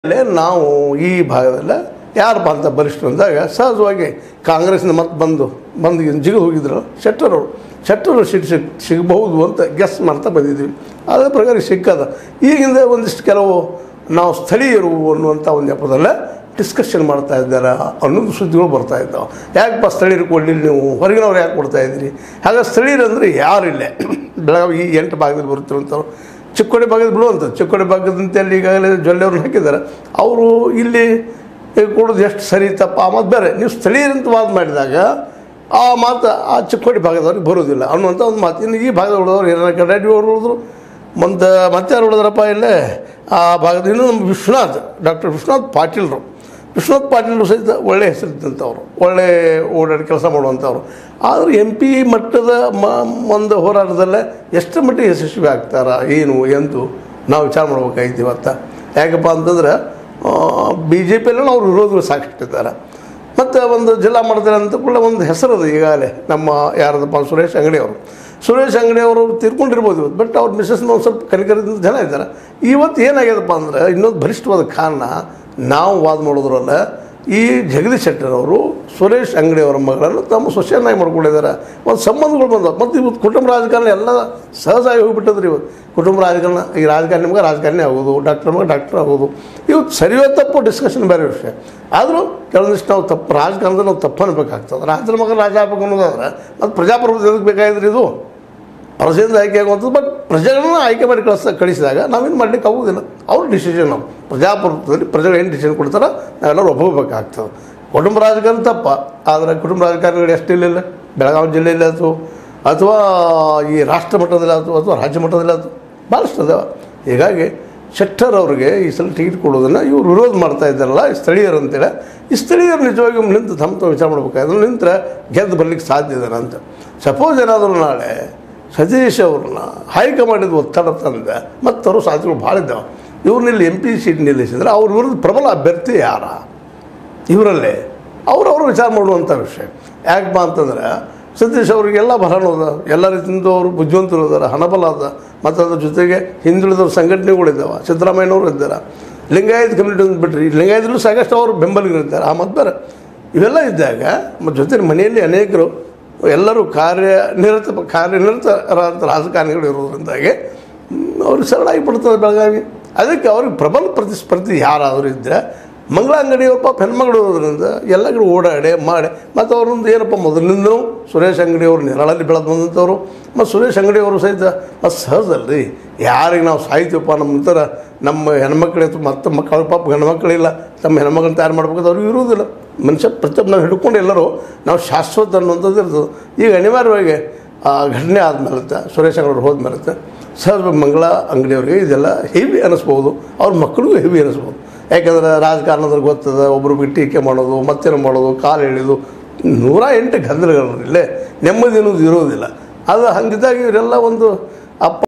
ಅಲ್ಲೇ ನಾವು ಈ ಭಾಗದಲ್ಲ ಯಾರಪ್ಪ ಅಂತ ಬಲಿಷ್ಠರು ಅಂದಾಗ ಸಹಜವಾಗಿ ಕಾಂಗ್ರೆಸ್ನ ಮತ್ತೆ ಬಂದು ಬಂದು ಜಿಗಿದು ಹೋಗಿದ್ರು ಶೆಟ್ಟರ್ ಅವರು ಶೆಟ್ಟರ್ ಸಿಗ್ ಸಿಗ್ ಸಿಗಬಹುದು ಅಂತ ಗೆಸ್ ಮಾಡ್ತಾ ಬಂದಿದ್ವಿ ಅದೇ ಪ್ರಕಾರ ಸಿಕ್ಕದ ಈಗಿಂದ ಒಂದಿಷ್ಟು ಕೆಲವು ನಾವು ಸ್ಥಳೀಯರು ಅನ್ನುವಂಥ ಒಂದು ನೆಪದಲ್ಲೇ ಡಿಸ್ಕಷನ್ ಮಾಡ್ತಾ ಇದ್ದಾರೆ ಅನ್ನೋದು ಸುದ್ದಿಗಳು ಬರ್ತಾ ಇದ್ದಾವೆ ಯಾಕಪ್ಪ ಸ್ಥಳೀಯರು ಕೊಡಲಿ ನೀವು ಹೊರಗಿನವ್ರು ಯಾಕೆ ಕೊಡ್ತಾ ಇದ್ದೀರಿ ಹಾಗೆ ಸ್ಥಳೀಯರು ಅಂದರೆ ಯಾರಿಲ್ಲ ಬೆಳಗಾವಿ ಈ ಎಂಟು ಭಾಗದಲ್ಲಿ ಬರ್ತಿರುವಂಥವ್ರು ಚಿಕ್ಕೋಡಿ ಭಾಗದ ಬಿಡುವಂಥ ಚಿಕ್ಕೋಡಿ ಭಾಗದಂತೆ ಅಲ್ಲಿ ಈಗಾಗಲೇ ಜೊಲ್ಲೆಯವ್ರನ್ನ ಹಾಕಿದ್ದಾರೆ ಅವರು ಇಲ್ಲಿ ಕೊಡೋದು ಎಷ್ಟು ಸರಿ ತಪ್ಪ ಆ ಮಾತು ಬೇರೆ ನೀವು ಸ್ಥಳೀಯರಂತ ವಾದ ಮಾಡಿದಾಗ ಆ ಮಾತು ಆ ಚಿಕ್ಕೋಡಿ ಭಾಗದವ್ರಿಗೆ ಬರೋದಿಲ್ಲ ಅನ್ನುವಂಥ ಒಂದು ಮಾತು ಇನ್ನು ಈ ಭಾಗದ ಉಳಿದವ್ರು ಏನಾರ ರೆಡ್ಡಿ ಅವರು ಉಳಿದ್ರು ಮತ್ತು ಮತ್ತೆ ಯಾರು ಉಳಿದ್ರಪ್ಪ ಇಲ್ಲೇ ಆ ಭಾಗದ ಇನ್ನು ನಮ್ಮ ವಿಶ್ವನಾಥ್ ಡಾಕ್ಟರ್ ವಿಶ್ವನಾಥ್ ಪಾಟೀಲ್ರು ವಿಶ್ವನಾಥ್ ಪಾಟೀಲ್ರು ಸಹಿತ ಒಳ್ಳೆಯ ಹೆಸರಿದ್ದಂಥವ್ರು ಒಳ್ಳೆ ಓಡಾಡಿ ಕೆಲಸ ಮಾಡುವಂಥವ್ರು ಆದರೂ ಎಂ ಪಿ ಮಟ್ಟದ ಮ ಒಂದು ಹೋರಾಟದಲ್ಲೇ ಎಷ್ಟು ಮಟ್ಟಿಗೆ ಯಶಸ್ವಿ ಆಗ್ತಾರ ಏನು ಎಂದು ನಾವು ವಿಚಾರ ಮಾಡ್ಬೇಕಾಗಿತ್ತು ಇವತ್ತು ಯಾಕಪ್ಪ ಅಂತಂದ್ರೆ ಬಿ ಜೆ ಪಿಯಲ್ಲಿ ಅವ್ರು ವಿರೋಧಗಳು ಸಾಕಷ್ಟಿದ್ದಾರೆ ಮತ್ತು ಒಂದು ಜಿಲ್ಲಾ ಮಟ್ಟದಲ್ಲಿ ಅಂತ ಕೂಡ ಒಂದು ಹೆಸರದು ಈಗಾಗಲೇ ನಮ್ಮ ಯಾರದಪ್ಪ ಸುರೇಶ್ ಅಂಗಡಿ ಅವರು ಸುರೇಶ್ ಅಂಗಡಿ ಅವರು ತೀರ್ಕೊಂಡಿರ್ಬೋದು ಇವತ್ತು ಬಟ್ ಅವ್ರ ಮಿಸ್ಸಸ್ನ ಒಂದು ಸ್ವಲ್ಪ ಕನಿಕರಿದ ಜನ ಇದ್ದಾರೆ ಇವತ್ತು ಏನಾಗ್ಯದಪ್ಪ ಅಂದ್ರೆ ಇನ್ನೊಂದು ಬಲಿಷ್ಠವಾದ ಕಾರಣ ನಾವು ವಾದ ಮಾಡೋದ್ರಲ್ಲ ಈ ಜಗದೀಶ್ ಶೆಟ್ಟರ್ ಅವರು ಸುರೇಶ್ ಅಂಗಡಿ ಅವರ ಮಗಳನ್ನು ತಮ್ಮ ಸೊಸೆಯನ್ನಾಗಿ ಮಾಡ್ಕೊಂಡಿದ್ದಾರೆ ಒಂದು ಸಂಬಂಧಗಳು ಬಂದವು ಮತ್ತು ಇವತ್ತು ಕುಟುಂಬ ರಾಜಕಾರಣ ಎಲ್ಲ ಸಹಜವಾಗಿ ಹೋಗಿಬಿಟ್ಟದ್ರಿ ಇವತ್ತು ಕುಟುಂಬ ರಾಜಕಾರಣ ಈ ರಾಜಕಾರಣಿ ಮಗ ರಾಜಕಾರಣಿ ಆಗೋದು ಡಾಕ್ಟರ್ ಮಗ ಡಾಕ್ಟರ್ ಆಗೋದು ಇವತ್ತು ಸರಿಯೋ ತಪ್ಪು ಡಿಸ್ಕಷನ್ ಬೇರೆ ವಿಷಯ ಆದರೂ ಕೆಲವೊಂದಿಷ್ಟು ನಾವು ತಪ್ಪು ರಾಜಕಾರಣದಲ್ಲಿ ನಾವು ತಪ್ಪು ಅನ್ಬೇಕಾಗ್ತದೆ ರಾಜರ ಮಗ ರಾಜ ಆಗ್ಬೇಕು ಅನ್ನೋದಾದ್ರೆ ಮತ್ತು ಪ್ರಜಾಪ್ರಭುತ್ವ ಎದಕ್ಕೆ ಬೇಕಾಗಿದ್ರಿ ಇದು ಪ್ರಜೆಯಿಂದ ಆಯ್ಕೆ ಆಗುವಂಥದ್ದು ಬಟ್ ಪ್ರಜೆಗಳನ್ನ ಆಯ್ಕೆ ಮಾಡಿ ಕಳಿಸ ಕಳಿಸಿದಾಗ ನಾವೇನು ಮಾಡ್ಲಿಕ್ಕೆ ಆಗೋದಿಲ್ಲ ಅವ್ರ ಡಿಸಿಷನ್ ನಾವು ಪ್ರಜಾಪ್ರಭುತ್ವದಲ್ಲಿ ಪ್ರಜೆಗಳು ಏನು ಡಿಸಿಷನ್ ಕೊಡ್ತಾರೋ ನಾವೆಲ್ಲರೂ ಒಪ್ಪಬೇಕಾಗ್ತದೆ ಕುಟುಂಬ ರಾಜಕಾರಣ ತಪ್ಪ ಆದರೆ ಕುಟುಂಬ ರಾಜಕಾರಣಿಗಳು ಎಷ್ಟಿಲ್ಲ ಬೆಳಗಾವಿ ಜಿಲ್ಲೆಯಲ್ಲಿ ಆಯ್ತು ಅಥವಾ ಈ ರಾಷ್ಟ್ರ ಮಟ್ಟದಲ್ಲಿ ಆಯ್ತು ಅಥವಾ ರಾಜ್ಯ ಮಟ್ಟದಲ್ಲಿ ಆಯ್ತು ಭಾಳಷ್ಟು ಅದಾವ ಹೀಗಾಗಿ ಶೆಟ್ಟರ್ ಅವ್ರಿಗೆ ಈ ಸಲ ಟಿಕೆಟ್ ಕೊಡೋದನ್ನು ಇವ್ರು ವಿರೋಧ ಮಾಡ್ತಾ ಇದ್ದಾರಲ್ಲ ಈ ಸ್ಥಳೀಯರು ಅಂತೇಳಿ ಈ ಸ್ಥಳೀಯರು ನಿಜವಾಗಿ ನಿಂತು ತಮ್ಮ ತಾವು ವಿಚಾರ ಮಾಡ್ಬೇಕಾದ್ರೆ ನಿಂತರೆ ಗೆದ್ದು ಬರ್ಲಿಕ್ಕೆ ಸಾಧ್ಯ ಇದ್ದಾರೆ ಅಂತ ಸಪೋಸ್ ಏನಾದರೂ ನಾಳೆ ಸತೀಶ್ ಅವ್ರನ್ನ ಹೈಕಮಾಂಡಿದ ಒತ್ತಡ ತಂದೆ ಮತ್ತು ಅವರು ಸಾಧ್ಯಗಳು ಭಾಳ ಇದ್ದಾವೆ ಇವ್ರನ್ನಿಲ್ಲಿ ಎಂ ಪಿ ಸೀಟ್ ನಿಲ್ಲಿಸಿದ್ರೆ ಅವ್ರ ವಿರುದ್ಧ ಪ್ರಬಲ ಅಭ್ಯರ್ಥಿ ಯಾರ ಇವರಲ್ಲೇ ಅವ್ರವ್ರು ವಿಚಾರ ಮಾಡುವಂಥ ವಿಷಯ ಯಾಕಪ್ಪ ಅಂತಂದ್ರೆ ಸತೀಶ್ ಅವರಿಗೆಲ್ಲ ಬಲನೂ ಅದ ಎಲ್ಲ ರೀತಿಯಿಂದ ಅವರು ಬುದ್ಧಿವಂತರು ಇದ್ದಾರೆ ಹಣಬಲ ಅದ ಮತ್ತು ಅದ್ರ ಜೊತೆಗೆ ಹಿಂದುಳಿದವ್ರ ಸಂಘಟನೆಗಳಿದ್ದಾವೆ ಸಿದ್ದರಾಮಯ್ಯನವರು ಇದ್ದಾರೆ ಲಿಂಗಾಯತ್ ಕಮ್ಯುನಿಟಿ ಅಂತ ಬಿಟ್ರಿ ಲಿಂಗಾಯತರು ಸಾಕಷ್ಟು ಅವರು ಬೆಂಬಲಿಗರಿದ್ದಾರೆ ಆ ಮತ್ತು ಬೇರೆ ಇವೆಲ್ಲ ಇದ್ದಾಗ ಮತ್ತು ಜೊತೆ ಮನೆಯಲ್ಲಿ ಅನೇಕರು ಎಲ್ಲರೂ ಕಾರ್ಯನಿರತ ಕಾರ್ಯನಿರತರಾದ ರಾಜಕಾರಣಿಗಳು ಇರೋದ್ರಿಂದಾಗಿ ಅವ್ರಿಗೆ ಸರಳ ಆಗಿಬಿಡ್ತದೆ ಬೆಳಗಾವಿ ಅದಕ್ಕೆ ಅವ್ರಿಗೆ ಪ್ರಬಲ ಪ್ರತಿಸ್ಪರ್ಧಿ ಯಾರಾದರೂ ಇದ್ದರೆ ಮಂಗಳ ಅಂಗಡಿಯವ್ರ ಪಾಪ ಹೆಣ್ಮಗಳು ಇರೋದ್ರಿಂದ ಎಲ್ಲ ಕಡೆ ಓಡಾಡಿ ಮಾಡಿ ಮತ್ತು ಅವ್ರೊಂದು ಏನಪ್ಪ ಮೊದಲಿಂದನೂ ಸುರೇಶ್ ಅಂಗಡಿಯವರು ನೆರಳಲ್ಲಿ ಬೆಳೆದು ಬಂದಂಥವ್ರು ಮತ್ತು ಸುರೇಶ್ ಅಂಗಡಿಯವರು ಸಹಿತ ಮತ್ತು ಸಹಜ ಅಲ್ರಿ ಯಾರಿಗೆ ನಾವು ಸಾಯ್ತೀವಪ್ಪ ನಮ್ಮ ನಂತರ ನಮ್ಮ ಹೆಣ್ಮಕ್ಳು ಮತ್ತು ಮಕ್ಕಳು ಪಾಪ ಹೆಣ್ಮಕ್ಳಿಲ್ಲ ತಮ್ಮ ಹೆಣ್ಮಕ್ಳನ್ನ ತಯಾರು ಮಾಡ್ಬೇಕು ಅವ್ರಿಗೆ ಇರುವುದಿಲ್ಲ ಮನುಷ್ಯ ಪ್ರತಿಯೊಬ್ಬ ನಾವು ಹಿಡ್ಕೊಂಡು ಎಲ್ಲರೂ ನಾವು ಶಾಶ್ವತ ಅನ್ನುವಂಥದ್ದು ಇರ್ತದೆ ಈಗ ಅನಿವಾರ್ಯವಾಗಿ ಆ ಘಟನೆ ಆದಮೇಲೆ ಸುರೇಶ್ ಅಂಗಡಿ ಹೋದ್ಮೇಲೆ ಸಹಜ ಮಂಗಳ ಅಂಗಡಿಯವ್ರಿಗೆ ಇದೆಲ್ಲ ಹೆವಿ ಅನ್ನಿಸ್ಬೋದು ಅವ್ರ ಮಕ್ಕಳಿಗೂ ಹೆವಿ ಅನ್ನಿಸ್ಬೋದು ಯಾಕಂದ್ರೆ ರಾಜಕಾರಣದಲ್ಲಿ ಗೊತ್ತದ ಒಬ್ರು ಟೀಕೆ ಮಾಡೋದು ಮತ್ತೇನು ಮಾಡೋದು ಕಾಲು ಎಳೆಯೋದು ನೂರ ಎಂಟು ಗದ್ದಲಗಳು ಇಲ್ಲೇ ನೆಮ್ಮದಿ ಅನ್ನೋದು ಇರೋದಿಲ್ಲ ಅದು ಹಂಗಿದ್ದಾಗ ಇವರೆಲ್ಲ ಒಂದು ಅಪ್ಪ